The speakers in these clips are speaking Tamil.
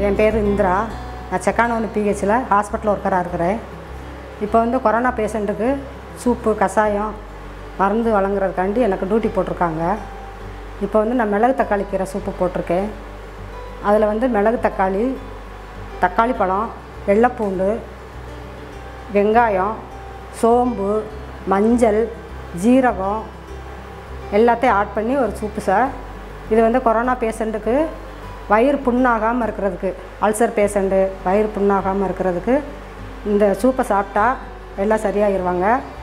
என் பேர் இந்திரா நான் செக்கானவனு பிஹெச்சில் ஹாஸ்பிட்டல் ஒர்க்கராக இருக்கிறேன் இப்போ வந்து கொரோனா பேஷண்ட்டுக்கு சூப்பு கஷாயம் மருந்து வழங்குறதுக்காண்டி எனக்கு டியூட்டி போட்டிருக்காங்க இப்போ வந்து நான் மிளகு தக்காளி கீரை சூப்பு போட்டிருக்கேன் அதில் வந்து மிளகு தக்காளி தக்காளி பழம் வெள்ளைப்பூண்டு வெங்காயம் சோம்பு மஞ்சள் ஜீரகம் எல்லாத்தையும் ஆட் பண்ணி ஒரு சூப்பு சார் இது வந்து கொரோனா பேஷண்ட்டுக்கு வயிறு புண்ணாகாமல் இருக்கிறதுக்கு அல்சர் பேஷண்ட்டு வயிறு புண்ணாகாமல் இருக்கிறதுக்கு இந்த சூப்பை சாப்பிட்டா எல்லாம் சரியாகிடுவாங்க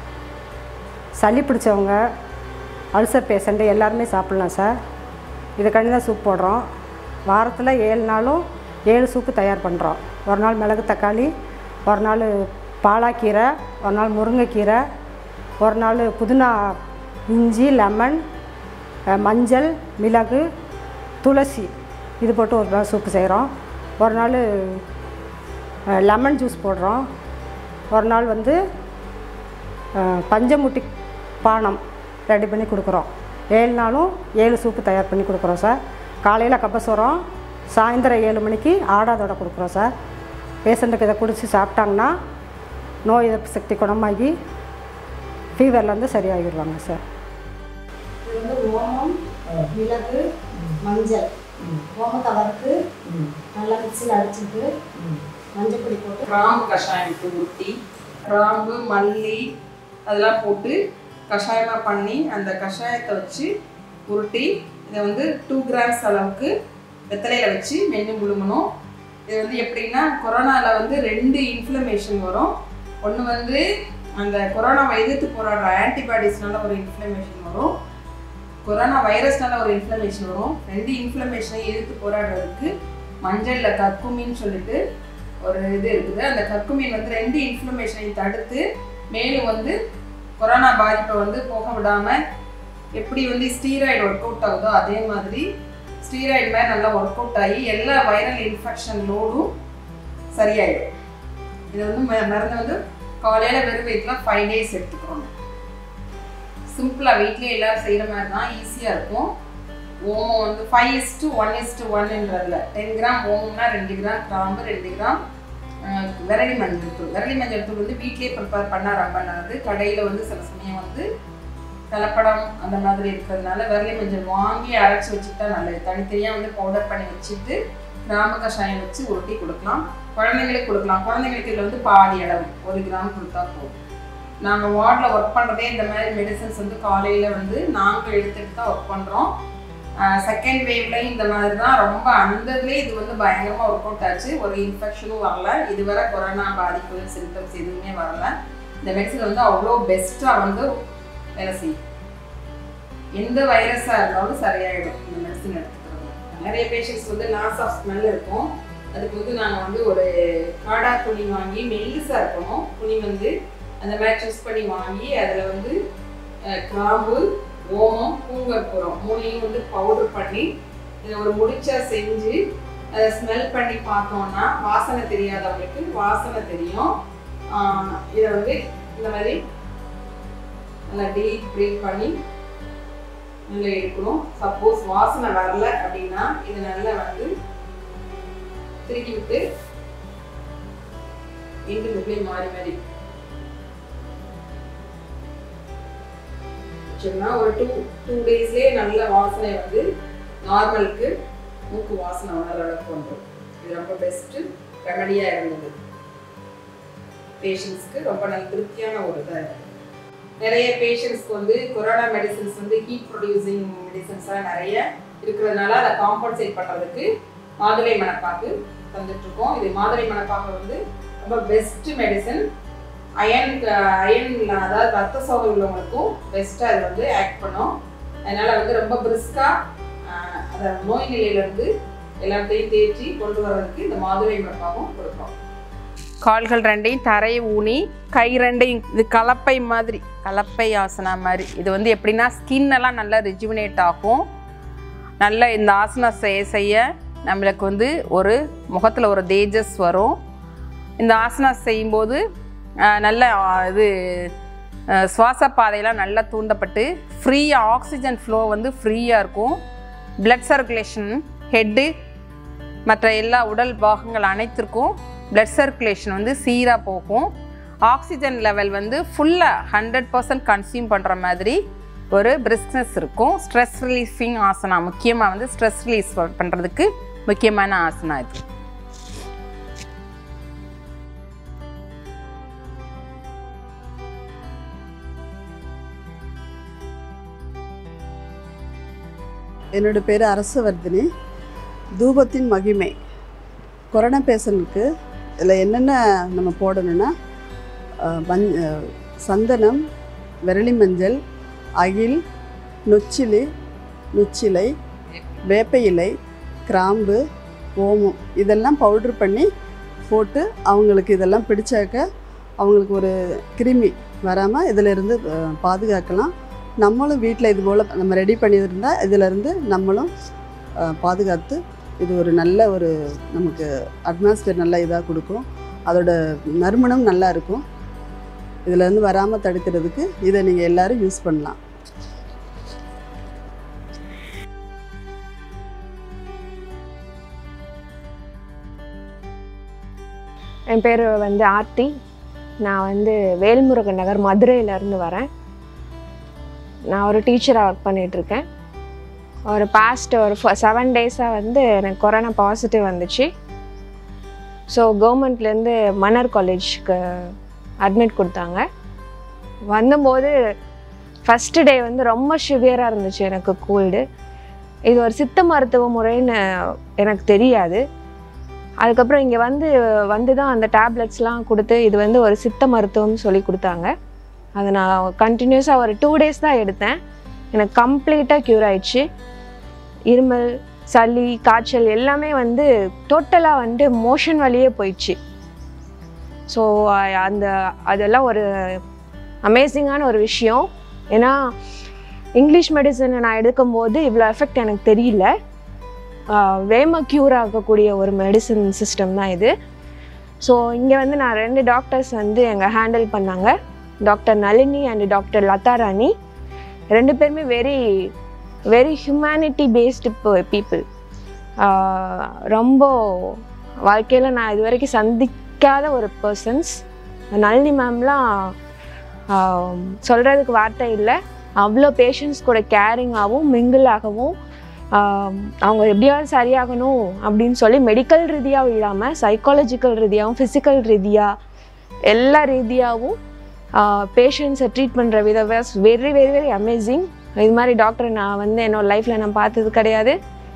சளி பிடிச்சவங்க அல்சர் பேஷண்ட்டு எல்லாருமே சாப்பிட்லாம் சார் இதுக்காண்டி தான் சூப் போடுறோம் வாரத்தில் ஏழு நாளும் ஏழு சூப்பு தயார் பண்ணுறோம் ஒரு நாள் மிளகு தக்காளி ஒரு நாள் பாலாக்கீரை ஒரு நாள் முருங்கைக்கீரை ஒரு நாள் புதினா இஞ்சி லெமன் அஹ், மஞ்சள் மிளகு துளசி இது போட்டு ஒரு நாள் சூப்பு செய்கிறோம் ஒரு நாள் லெமன் ஜூஸ் போடுறோம் ஒரு நாள் வந்து அஹ், பஞ்சமுட்டி பானம் ரெடி பண்ணி கொடுக்குறோம் ஏழு நாளும் ஏழு சூப்பு தயார் பண்ணி கொடுக்குறோம் சார் காலையில் கப்பசோரம் சாயந்தரம் ஏழு மணிக்கு ஆடாதோட கொடுக்குறோம் சார் பேஷண்ட்டுக்கு இதை குடித்து சாப்பிட்டாங்கன்னா நோய் எதிர்ப்பு சக்தி குணமாகி ஃபீவர்லேருந்து சரியாகிடுவாங்க சார் இது வந்து ஓமம் மிளகு மஞ்சள் ஓமத்தை வறுத்து நல்லா மிக்சியில் அடிச்சுட்டு மஞ்சள் பொடி போட்டு கிராம்பு கஷாயத்துக்கு ஊற்றி கிராம்பு மல்லி அதெல்லாம் போட்டு கஷாயமாக பண்ணி அந்த கஷாயத்தை வச்சு உருட்டி இதை வந்து டூ கிராம்ஸ் அளவுக்கு வெத்தலையில் வச்சு மென்று முழுங்கணும் இது வந்து எப்படின்னா கொரோனாவில் வந்து ரெண்டு இன்ஃப்ளமேஷன் வரும் ஒன்று வந்து அந்த கொரோனாவை எதிர்த்து போராடுற ஆன்டிபாடிஸ்னால ஒரு இன்ஃப்ளமேஷன் வரும் கொரோனா வைரஸ்னால ஒரு இன்ஃப்ளமேஷன் வரும் ரெண்டு இன்ஃப்ளமேஷனை எதிர்த்து போராடுறதுக்கு மஞ்சளில் கற்குமின்னு சொல்லிட்டு ஒரு இது இருக்குது அந்த கற்குமீன் வந்து ரெண்டு இன்ஃப்ளமேஷனையும் தடுத்து மேலும் வந்து கொரோனா பாதிப்பை வந்து போக விடாமல் எப்படி வந்து ஸ்டீராய்டு ஒர்க் அவுட் ஆகுதோ அதே மாதிரி ஸ்டீராய்டு மாதிரி நல்லா ஒர்க் அவுட் ஆகி எல்லா வைரல் இன்ஃபெக்ஷன் லோடும் சரியாயிடும் இது வந்து ம- மருந்து வந்து காலையில் வெறும் வயிற்றுல ஃபைவ் டேஸ் எடுத்துக்கிறோம் சிம்பிளாக வீட்லேயே எல்லாரும் செய்கிற மாதிரி தான் ஈஸியாக இருக்கும் ஓமம் வந்து five is to one is to ஒன்ன்றதில் டென் கிராம் ஓமம்னா ரெண்டு கிராம் கிராம்பு ரெண்டு கிராம் அஹ், விரலி மஞ்சள் தூள் விரலி மஞ்சள் தூள் வந்து வீட்லேயே ப்ரிப்பேர் பண்ணால் ரொம்ப நல்லது கடையில் வந்து சில சமயம் வந்து கலப்படம் அந்த மாதிரி இருக்கிறதுனால விரலி மஞ்சள் வாங்கி அரைச்சி வச்சுட்டா நல்லது தனித்தனியாக வந்து பவுடர் பண்ணி வச்சுட்டு கிராம்பு கஷாயம் வச்சு உருட்டி கொடுக்கலாம் குழந்தைங்களுக்கு கொடுக்கலாம் குழந்தைங்களுக்கு இதில் வந்து பாதி அளவு ஒரு கிராம் கொடுத்தா போதும் நாங்கள் வார்டில் ஒர்க் பண்ணுறதே இந்த மாதிரி மெடிசன்ஸ் வந்து காலையில் வந்து நாங்கள் எடுத்துகிட்டு தான் ஒர்க் பண்ணுறோம் செகண்ட் வேவ்லையும் இந்த மாதிரி தான் ரொம்ப அந்த இதுலேயே இது வந்து பயங்கரமாக ஒர்க் அவுட் ஆச்சு ஒரு இன்ஃபெக்ஷனும் வரல இதுவரை கொரோனா பாதிப்பு சிம்டம்ஸ் எதுவுமே வரல இந்த மெடிசன் வந்து அவ்வளோ பெஸ்ட்டாக வந்து வேலை செய்யும் எந்த வைரஸாக இருந்தாலும் சரியாயிடும் இந்த மெடிசன் எடுத்துக்கிறது நிறைய பேஷண்ட்ஸ் வந்து லாஸ் ஆஃப் ஸ்மெல் இருக்கும் அதுக்கு வந்து நாங்கள் வந்து ஒரு காடா துணி வாங்கி மெல்லிசாக இருக்கணும் துணி வந்து அந்த மாதிரி சூஸ் பண்ணி வாங்கி அதில் வந்து அஹ், கிராம்பு ஓமம் பூங்கற்புரம் மூணையும் வந்து பவுடர் பண்ணி இதை ஒரு முடிச்சா செஞ்சு அதை ஸ்மெல் பண்ணி பார்த்தோம்னா வாசனை தெரியாதவங்களுக்கு வாசனை தெரியும் ஆஹ், இதை வந்து இந்த மாதிரி நல்லா டீப் ப்ரீத் பண்ணி நல்லா எடுக்கணும் சப்போஸ் வாசனை வரல அப்படின்னா இது நல்லா வந்து திருக்கி விட்டு இண்டு முக்கிய மாறி மாறி வச்சோம்னா ஒரு டூ டூ டேஸ்லேயே நல்ல வாசனை வந்து நார்மலுக்கு மூக்கு வாசனை வர அளவுக்கு வந்துடும் இது ரொம்ப பெஸ்ட்டு ரெமடியாக இருந்தது பேஷண்ட்ஸ்க்கு ரொம்ப நல்ல திருப்தியான ஒரு இதாக இருக்குது நிறைய பேஷண்ட்ஸ்க்கு வந்து கொரோனா மெடிசின்ஸ் வந்து ஹீட் ப்ரொடியூசிங் மெடிசின்ஸ்லாம் நிறைய இருக்கிறதுனால அதை காம்பன்சேட் பண்ணுறதுக்கு மாதுளை மணப்பாக்கு தந்துட்டு இருக்கோம் இது மாதுளை மணப்பாக்கு வந்து ரொம்ப பெஸ்ட் மெடிசன் அயன் அயன் அதாவது ரத்த சோகை உள்ளவங்களுக்கும் பெஸ்ட்டாக இது வந்து ஆக்ட் பண்ணும் அதனால வந்து ரொம்ப பிரிஸ்காக அந்த நோய் நிலையிலேருந்து எல்லாத்தையும் தேற்றி கொண்டு வர்றதுக்கு இந்த மாதுளை மணப்பாகும் கொடுக்குறோம் கால்கள் ரெண்டையும் தரையை ஊனி கை ரெண்டையும் இது கலப்பை மாதிரி கலப்பை ஆசனா மாதிரி இது வந்து எப்படின்னா ஸ்கின் எல்லாம் நல்லா ரிஜுவினேட் ஆகும் நல்ல இந்த ஆசனம் செய்ய செய்ய நம்மளுக்கு வந்து ஒரு முகத்தில் ஒரு தேஜஸ் வரும் இந்த ஆசனம் செய்யும்போது ஆஹ், நல்ல ஆஹ், இது ஆஹ், சுவாச பாதையெல்லாம் நல்லா தூண்டப்பட்டு ஃப்ரீயாக ஆக்சிஜன் ஃப்ளோ வந்து ஃப்ரீயாக இருக்கும் பிளட் சர்க்குலேஷன் ஹெட்டு மற்ற எல்லா உடல் பாகங்கள் அனைத்திற்கும் blood சர்க்குலேஷன் வந்து சீராக போகும் ஆக்சிஜன் லெவல் வந்து ஃபுல்லாக ஹண்ட்ரட் பர்சன்ட் கன்சியூம் பண்ணுற மாதிரி ஒரு பிரிஸ்னஸ் இருக்கும் ஸ்ட்ரெஸ் ரிலீஃபிங் ஆசனா முக்கியமாக வந்து ஸ்ட்ரெஸ் ரிலீஸ் பண்ணுறதுக்கு முக்கியமான ஆசனா இது என்னோட பேர் அரசவர்தினி தூபத்தின் மகிமை கொரோனா பேஷண்ட்டுக்கு இதில் என்னென்ன நம்ம போடணும்னா அஹ், மஞ் அஹ், சந்தனம் விரலி மஞ்சள் அகில் நொச்சிலி நொச்சிலை வேப்ப இலை கிராம்பு ஓமம் இதெல்லாம் பவுட்ரு பண்ணி போட்டு அவங்களுக்கு இதெல்லாம் பிடிச்சாக்க அவங்களுக்கு ஒரு கிருமி வராமல் இதிலிருந்து அஹ், பாதுகாக்கலாம் நம்மளும் வீட்டில் இது போல் நம்ம ரெடி பண்ணியிருந்தால் இதிலேருந்து நம்மளும் அஹ், பாதுகாத்து இது ஒரு நல்ல ஒரு நமக்கு அட்மாஸ்பியர் நல்ல இதாக கொடுக்கும் அதோட நறுமணம் நல்லா இருக்கும் இதிலேருந்து வராமல் தடுக்கிறதுக்கு இதை நீங்கள் எல்லாரும் யூஸ் பண்ணலாம் என் பேர் வந்து ஆர்த்தி நான் வந்து வேல்முருகன் நகர் மதுரையிலேருந்து வரேன் நான் ஒரு டீச்சராக ஒர்க் பண்ணிகிட்ருக்கேன் ஒரு பாஸ்ட் ஒரு செவன் டேஸாக வந்து எனக்கு கொரோனா பாசிட்டிவ் வந்துச்சு ஸோ கவர்மெண்ட்லேருந்து மன்னர் காலேஜ்க்கு அட்மிட் கொடுத்தாங்க வந்தபோது ஃபஸ்ட்டு டே வந்து ரொம்ப சிவியராக இருந்துச்சு எனக்கு கோல்டு இது ஒரு சித்த மருத்துவ முறைன்னு எனக்கு தெரியாது அதுக்கப்புறம் இங்கே வந்து வந்து தான் அந்த டேப்லெட்ஸ்லாம் கொடுத்து இது வந்து ஒரு சித்த மருத்துவம்னு சொல்லி கொடுத்தாங்க அதை நான் கண்டினியூஸாக ஒரு டூ டேஸ் தான் எடுத்தேன் எனக்கு கம்ப்ளீட்டாக க்யூர் ஆயிடுச்சு இருமல் சளி காய்ச்சல் எல்லாமே வந்து டோட்டலாக வந்து மோஷன் வழியே போயிடுச்சு ஸோ அந்த அதெல்லாம் ஒரு அமேசிங்கான ஒரு விஷயம் ஏன்னா இங்கிலீஷ் மெடிசனை நான் எடுக்கும்போது இவ்வளோ எஃபெக்ட் எனக்கு தெரியல வேம க்யூர் ஆகக்கூடிய ஒரு மெடிசன் சிஸ்டம் தான் இது ஸோ இங்கே வந்து நான் ரெண்டு டாக்டர்ஸ் வந்து எங்கள் ஹேண்டில் பண்ணாங்க doctor Nalini and doctor Latha Rani ரெண்டு பேருமே very very humanity based people ரொம்ப வாழ்க்கையில் நான் இது வரைக்கும் சந்திக்காத ஒரு பர்சன்ஸ் நளினி மேம்லாம் சொல்கிறதுக்கு வார்த்தை இல்லை அவ்வளோ பேஷண்ட்ஸ் கூட கேரிங்காகவும் மிங்கிளாகவும் அவங்க எப்படியாவது சரியாகணும் அப்படின்னு சொல்லி மெடிக்கல் ரீதியாகவும் இல்லாமல் சைக்காலஜிக்கல் ரீதியாகவும் ஃபிசிக்கல் ரீதியாக எல்லா ரீதியாகவும் பேஷண்ட்ஸை ட்ரீட் பண்ணுற வித வெரி வெரி வெரி அமேசிங் இது மாதிரி டாக்டரை நான் வந்து என்னோடய லைஃப்பில் நான் பார்த்தது கிடையாது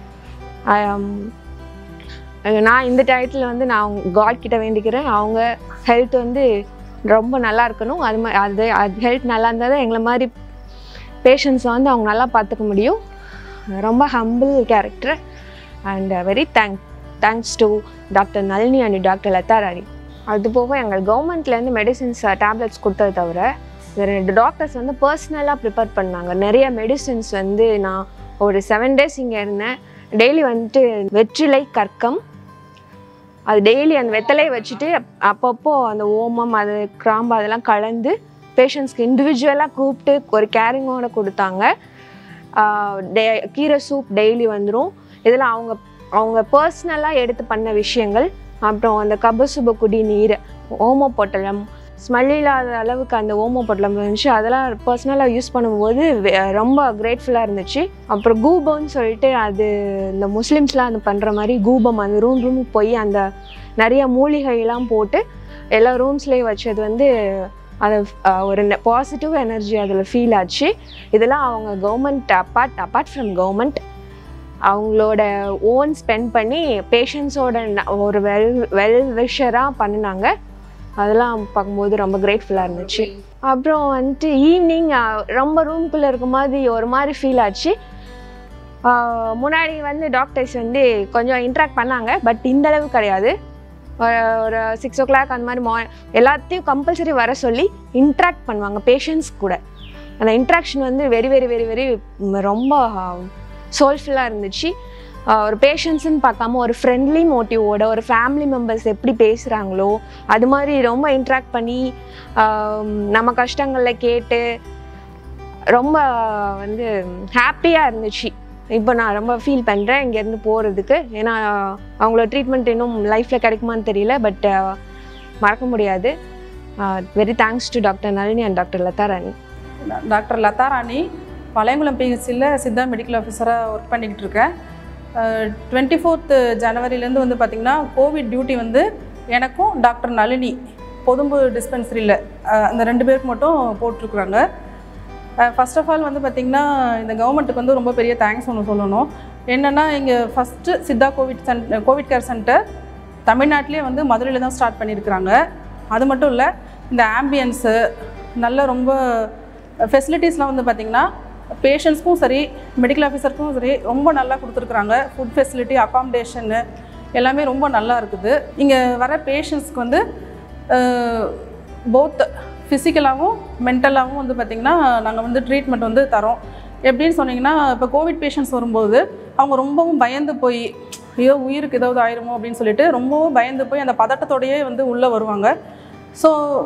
நான் இந்த டயத்தில் வந்து நான் காட் கிட்ட வேண்டிக்கிறேன் அவங்க ஹெல்த் வந்து ரொம்ப நல்லா இருக்கணும் அது மாதிரி அது அது ஹெல்த் நல்லா இருந்தால் தான் எங்களை மாதிரி பேஷண்ட்ஸை வந்து அவங்க நல்லா பார்த்துக்க முடியும் ரொம்ப humble character and very thank thanks to doctor Nalini and doctor Latha Rani அது போக எங்கள் கவர்மெண்ட்லேருந்து மெடிசின்ஸ் டேப்லெட்ஸ் கொடுத்தது தவிர இந்த ரெண்டு டாக்டர்ஸ் வந்து பர்சனலாக ப்ரிப்பேர் பண்ணாங்க நிறைய மெடிசின்ஸ் வந்து நான் ஒரு செவன் டேஸ் இங்கே இருந்தேன் டெய்லி வந்துட்டு வெற்றிலை கற்கம் அது டெய்லி அந்த வெத்தலையை வச்சுட்டு அப்பப்போ அந்த ஓமம் அது கிராம்பு அதெல்லாம் கலந்து பேஷண்ட்ஸ்க்கு இண்டிவிஜுவலாக கூப்பிட்டு ஒரு கேரிங்கோட கொடுத்தாங்க டே கீரை சூப் டெய்லி வந்துடும் இதில் அவங்க அவங்க பர்சனலாக எடுத்து பண்ண விஷயங்கள் அப்புறம் அந்த கபசுப குடி நீர் ஓம பொட்டலம் ஸ்மெல் இல்லாத அளவுக்கு அந்த ஓம பொட்டலம் இருந்துச்சு அதெல்லாம் பர்சனலாக யூஸ் பண்ணும்போது ரொம்ப கிரேட்ஃபுல்லாக இருந்துச்சு அப்புறம் கூபம்னு சொல்லிட்டு அது இந்த முஸ்லீம்ஸ்லாம் அது பண்ணுற மாதிரி கூபம் அந்த ரூம் ரூமுக்கு போய் அந்த நிறைய மூலிகையெல்லாம் போட்டு எல்லா ரூம்ஸ்லேயும் வச்சது வந்து அது ஒரு பாசிட்டிவ் எனர்ஜி அதில் ஃபீல் ஆச்சு இதெல்லாம் அவங்க government apart apart from government அவங்களோட ஓன் ஸ்பெண்ட் பண்ணி பேஷண்ட்ஸோட ஒரு வெல் வெல் விஷராக பண்ணினாங்க அதெல்லாம் பார்க்கும்போது ரொம்ப கிரேட்ஃபுல்லாக இருந்துச்சு அப்புறம் வந்துட்டு ஈவினிங் ரொம்ப ரூம்குள்ளே இருக்க மாதிரி ஒரு மாதிரி ஃபீல் ஆச்சு முன்னாடி வந்து டாக்டர்ஸ் வந்து கொஞ்சம் இன்ட்ராக்ட் பண்ணாங்க பட் இந்த அளவு கிடையாது ஒரு சிக்ஸ் ஓ கிளாக் அந்த மாதிரி மா எல்லாத்தையும் கம்பல்சரி வர சொல்லி இன்ட்ராக்ட் பண்ணுவாங்க பேஷண்ட்ஸ் கூட அந்த இன்ட்ராக்ஷன் வந்து வெரி வெரி வெரி வெரி ரொம்ப சோல்ஃபுல்லாக இருந்துச்சு ஒரு பேஷண்ட்ஸ்ன்னு பார்க்காம ஒரு ஃப்ரெண்ட்லி மோட்டிவோட ஒரு ஃபேமிலி மெம்பர்ஸ் எப்படி பேசுகிறாங்களோ அது மாதிரி ரொம்ப இன்ட்ராக்ட் பண்ணி நம்ம கஷ்டங்களில் கேட்டு ரொம்ப வந்து ஹாப்பியாக இருந்துச்சு இப்போ நான் ரொம்ப ஃபீல் பண்ணுறேன் இங்கேருந்து போகிறதுக்கு ஏன்னா அவங்களோட ட்ரீட்மெண்ட் இன்னும் லைஃப்பில் கிடைக்குமான்னு தெரியல பட் மறக்க முடியாது very thanks to doctor Nalini and doctor Latha Rani doctor Latha Rani Palayankulam பிஹெச்சியில் சித்தா மெடிக்கல் ஆஃபீஸராக ஒர்க் பண்ணிக்கிட்டு இருக்கேன் டுவெண்ட்டி ஃபோர்த்து ஜனவரிலேருந்து வந்து பார்த்திங்கன்னா கோவிட் டியூட்டி வந்து எனக்கும் டாக்டர் நளினி பொதும்பு டிஸ்பென்சரியில் அந்த ரெண்டு பேருக்கு மட்டும் போட்டிருக்குறாங்க ஃபர்ஸ்ட் ஆஃப் ஆல் வந்து பார்த்திங்கன்னா இந்த கவர்மெண்ட்டுக்கு வந்து ரொம்ப பெரிய தேங்க்ஸ் ஒன்று சொல்லணும் என்னென்னா இங்கே ஃபஸ்ட்டு சித்தா கோவிட் சென் கோவிட் கேர் சென்டர் தமிழ்நாட்டிலே வந்து மதுரையில் தான் ஸ்டார்ட் பண்ணியிருக்கிறாங்க அது மட்டும் இல்லை இந்த ஆம்பியன்ஸு நல்ல ரொம்ப ஃபெசிலிட்டிஸ்லாம் வந்து பார்த்திங்கன்னா பேஷண்ட்ஸ்க்கும் சரி மெடிக்கல் ஆஃபீஸருக்கும் சரி ரொம்ப நல்லா கொடுத்துருக்குறாங்க ஃபுட் ஃபெசிலிட்டி அகாமடேஷனு எல்லாமே ரொம்ப நல்லா இருக்குது இங்கே வர பேஷண்ட்ஸ்க்கு வந்து போத் ஃபிசிக்கலாகவும் மென்டலாகவும் வந்து பார்த்திங்கன்னா நாங்கள் வந்து ட்ரீட்மெண்ட் வந்து தரோம் எப்படின்னு சொன்னீங்கன்னா இப்போ கோவிட் பேஷண்ட்ஸ் வரும்போது அவங்க ரொம்பவும் பயந்து போய் ஐயோ உயிருக்கு ஏதாவது ஆயிருமோ அப்படின்னு சொல்லிட்டு ரொம்பவும் பயந்து போய் அந்த பதட்டத்தோடையே வந்து உள்ளே வருவாங்க ஸோ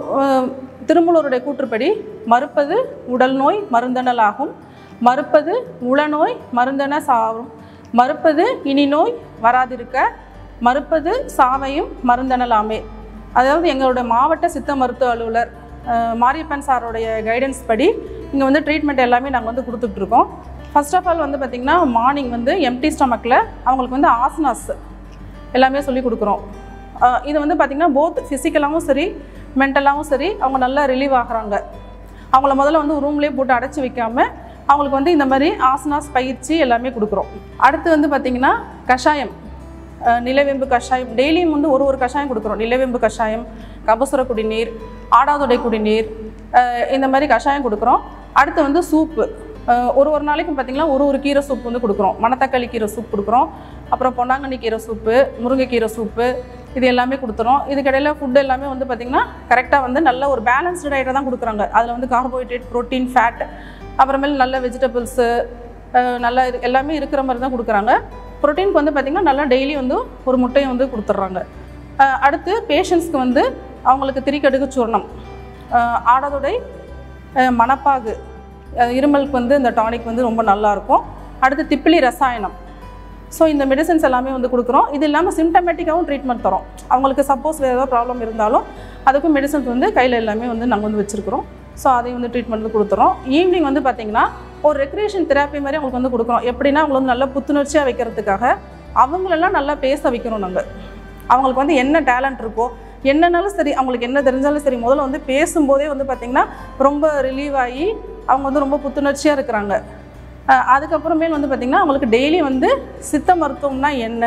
திருமூலருடைய கூற்றுப்படி மறுப்பது உடல் நோய் மருந்தனல் ஆகும் மறுப்பது உளநோய் மருந்தன சாவும் மறுப்பது இனி நோய் வராதிருக்க மறுப்பது சாவையும் மருந்தனலாமே அதாவது எங்களோட மாவட்ட சித்த மருத்துவ அலுவலர் அஹ், மாரியப்பன் சாரோடைய கைடன்ஸ் படி இங்கே வந்து ட்ரீட்மெண்ட் எல்லாமே நாங்கள் வந்து கொடுத்துட்ருக்கோம் ஃபர்ஸ்ட் ஆஃப் ஆல் வந்து பார்த்திங்கன்னா மார்னிங் வந்து எம்டி ஸ்டமக்கில் அவங்களுக்கு வந்து ஆசனாஸ் எல்லாமே சொல்லி கொடுக்குறோம் அஹ், இது வந்து பார்த்திங்கன்னா போத் ஃபிசிக்கலாகவும் சரி மென்டலாகவும் சரி அவங்க நல்லா ரிலீவ் ஆகுறாங்க அவங்கள முதல்ல வந்து ரூம்லேயே போட்டு அடைச்சி வைக்காம அவங்களுக்கு வந்து இந்த மாதிரி ஆசனாஸ் பயிற்சி எல்லாமே கொடுக்குறோம் அடுத்து வந்து பார்த்திங்கன்னா கஷாயம் அஹ், நிலவேம்பு கஷாயம் டெய்லியும் வந்து ஒரு ஒரு கஷாயம் கொடுக்குறோம் நிலவேம்பு கஷாயம் கபசுர குடிநீர் ஆடாதொடை குடிநீர் அஹ், இந்த மாதிரி கஷாயம் கொடுக்குறோம் அடுத்து வந்து சூப்பு அஹ், ஒரு ஒரு நாளைக்கும் பார்த்திங்கன்னா ஒரு ஒரு கீரை சூப் வந்து கொடுக்குறோம் மணத்தக்காளி கீரை சூப் கொடுக்குறோம் அப்புறம் பொன்னாங்கண்ணி கீரை சூப்பு முருங்கைக்கீரை சூப்பு இது எல்லாமே கொடுத்துறோம் இதுக்கிடையில் ஃபுட் எல்லாமே வந்து பார்த்திங்கன்னா கரெக்டாக வந்து நல்ல ஒரு பேலன்ஸ்டு டயட்டை தான் கொடுக்குறாங்க அதில் வந்து கார்போஹைட்ரேட் ப்ரோட்டீன் ஃபேட் அப்புறமேல் நல்ல வெஜிடபிள்ஸு நல்லா இது எல்லாமே இருக்கிற மாதிரி தான் கொடுக்குறாங்க ப்ரோட்டீனுக்கு வந்து பார்த்திங்கன்னா நல்லா டெய்லி வந்து ஒரு முட்டையை வந்து கொடுத்துட்றாங்க அஹ் அடுத்து பேஷண்ட்ஸ்க்கு வந்து அவங்களுக்கு திரிக்கடுகு சூர்ணம் அஹ் ஆடதொடை அஹ் மணப்பாகு அஹ் இருமலுக்கு வந்து இந்த டானிக் வந்து ரொம்ப நல்லாயிருக்கும் அடுத்து திப்பிலி ரசாயனம் ஸோ இந்த மெடிசன்ஸ் எல்லாமே வந்து கொடுக்குறோம் இது இல்லாமல் சிம்டமேட்டிக்காகவும் ட்ரீட்மெண்ட் தரோம் அவங்களுக்கு சப்போஸ் வேறு ஏதாவது ப்ராப்ளம் இருந்தாலும் அதுக்கும் மெடிசன்ஸ் வந்து கையில் எல்லாமே வந்து நாங்கள் வந்து வச்சுருக்குறோம் ஸோ அதையும் வந்து ட்ரீட்மெண்ட் வந்து கொடுத்துறோம் ஈவினிங் வந்து பார்த்திங்கன்னா ஒரு ரெக்ரியேஷன் தெராப்பி மாதிரி அவங்களுக்கு வந்து கொடுக்குறோம் எப்படின்னா அவங்களை வந்து நல்லா புத்துணர்ச்சியாக வைக்கிறதுக்காக அவங்களெல்லாம் நல்லா பேச வைக்கிறோம் நாங்கள் அவங்களுக்கு வந்து என்ன டேலண்ட் இருக்கோ என்னன்னாலும் சரி அவங்களுக்கு என்ன தெரிஞ்சாலும் சரி முதல்ல வந்து பேசும்போதே வந்து பார்த்திங்கன்னா ரொம்ப ரிலீவ் ஆகி அவங்க வந்து ரொம்ப புத்துணர்ச்சியாக இருக்கிறாங்க அஹ் அதுக்கப்புறமேல் வந்து பார்த்திங்கன்னா அவங்களுக்கு டெய்லி வந்து சித்த மருத்துவம்னா என்ன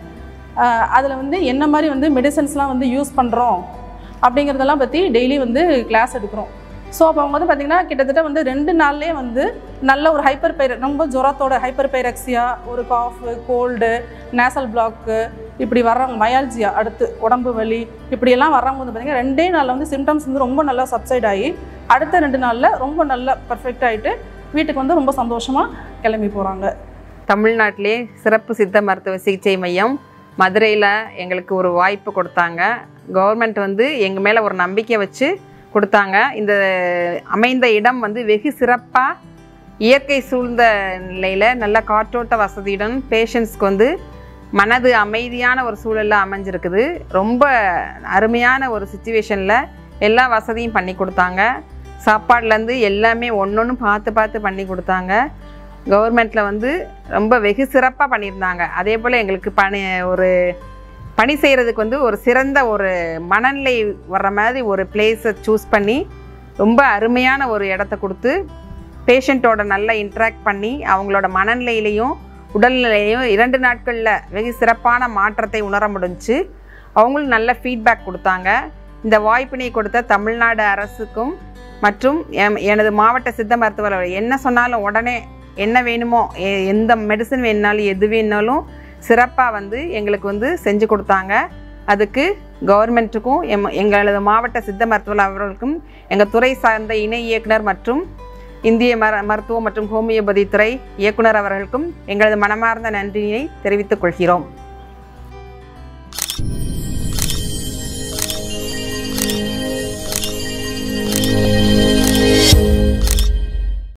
அதில் வந்து என்ன மாதிரி வந்து மெடிசன்ஸ்லாம் வந்து யூஸ் பண்ணுறோம் அப்படிங்கிறதெல்லாம் பற்றி டெய்லி வந்து கிளாஸ் எடுக்கிறோம் ஸோ அப்போ அவங்க வந்து பார்த்திங்கன்னா கிட்டத்தட்ட வந்து ரெண்டு நாள்லேயே வந்து நல்ல ஒரு ஹைப்பர் பைர ரொம்ப ஜுரத்தோட ஹைப்பர் பைரக்சியா ஒரு காஃபு கோல்டு நேசல் பிளாக்கு இப்படி வர்றவங்க மயால்ஜியா அடுத்து உடம்பு வலி இப்படியெல்லாம் வர்றவங்க வந்து பார்த்திங்கன்னா ரெண்டே நாளில் வந்து சிம்டம்ஸ் வந்து ரொம்ப நல்லா சப்சைட் ஆகி அடுத்த ரெண்டு நாளில் ரொம்ப நல்லா பர்ஃபெக்ட் ஆகிட்டு வீட்டுக்கு வந்து ரொம்ப சந்தோஷமாக கிளம்பி போகிறாங்க தமிழ்நாட்டிலே சிறப்பு சித்த மருத்துவ சிகிச்சை மையம் மதுரையில் எங்களுக்கு ஒரு வாய்ப்பு கொடுத்தாங்க கவர்மெண்ட் வந்து எங்கள் மேலே ஒரு நம்பிக்கை வச்சு கொடுத்தாங்க இந்த அமைந்த இடம் வந்து வெகு சிறப்பாக இயற்கை சூழ்ந்த நிலையில் நல்ல காற்றோட்ட வசதியுடன் பேஷண்ட்ஸ்க்கு வந்து மனது அமைதியான ஒரு சூழலில் அமைஞ்சிருக்குது ரொம்ப அருமையான ஒரு சுச்சுவேஷனில் எல்லா வசதியும் பண்ணி கொடுத்தாங்க சாப்பாடுலேருந்து எல்லாமே ஒன்று பார்த்து பார்த்து பண்ணி கொடுத்தாங்க கவர்மெண்ட்டில் வந்து ரொம்ப வெகு சிறப்பாக பண்ணியிருந்தாங்க அதே போல் எங்களுக்கு பணி ஒரு பணி செய்கிறதுக்கு வந்து ஒரு சிறந்த ஒரு மனநிலை வர்ற மாதிரி ஒரு பிளேஸை சூஸ் பண்ணி ரொம்ப அருமையான ஒரு இடத்த கொடுத்து பேஷண்ட்டோட நல்லா இன்ட்ராக்ட் பண்ணி அவங்களோட மனநிலையிலையும் உடல்நிலையும் இரண்டு நாட்களில் வெகு சிறப்பான மாற்றத்தை உணர முடிஞ்சுச்சு அவங்களும் நல்ல ஃபீட்பேக் கொடுத்தாங்க இந்த வாய்ப்பினை கொடுத்த தமிழ்நாடு அரசுக்கும் மற்றும் எம்- எனது மாவட்ட சித்த மருத்துவர் அவர் என்ன சொன்னாலும் உடனே என்ன வேணுமோ எ- எந்த மெடிசன் வேணுனாலும் எது வேணுனாலும் சிறப்பாக வந்து எங்களுக்கு வந்து செஞ்சு கொடுத்தாங்க அதுக்கு கவர்மெண்ட்டுக்கும் எம் எங்களது மாவட்ட சித்த மருத்துவர் அவர்களுக்கும் எங்கள் துறை சார்ந்த இணை இயக்குனர் மற்றும் இந்திய மர மருத்துவம் மற்றும் ஹோமியோபதி துறை இயக்குனர் அவர்களுக்கும் எங்களது மனமார்ந்த நன்றியை தெரிவித்துக் கொள்கிறோம்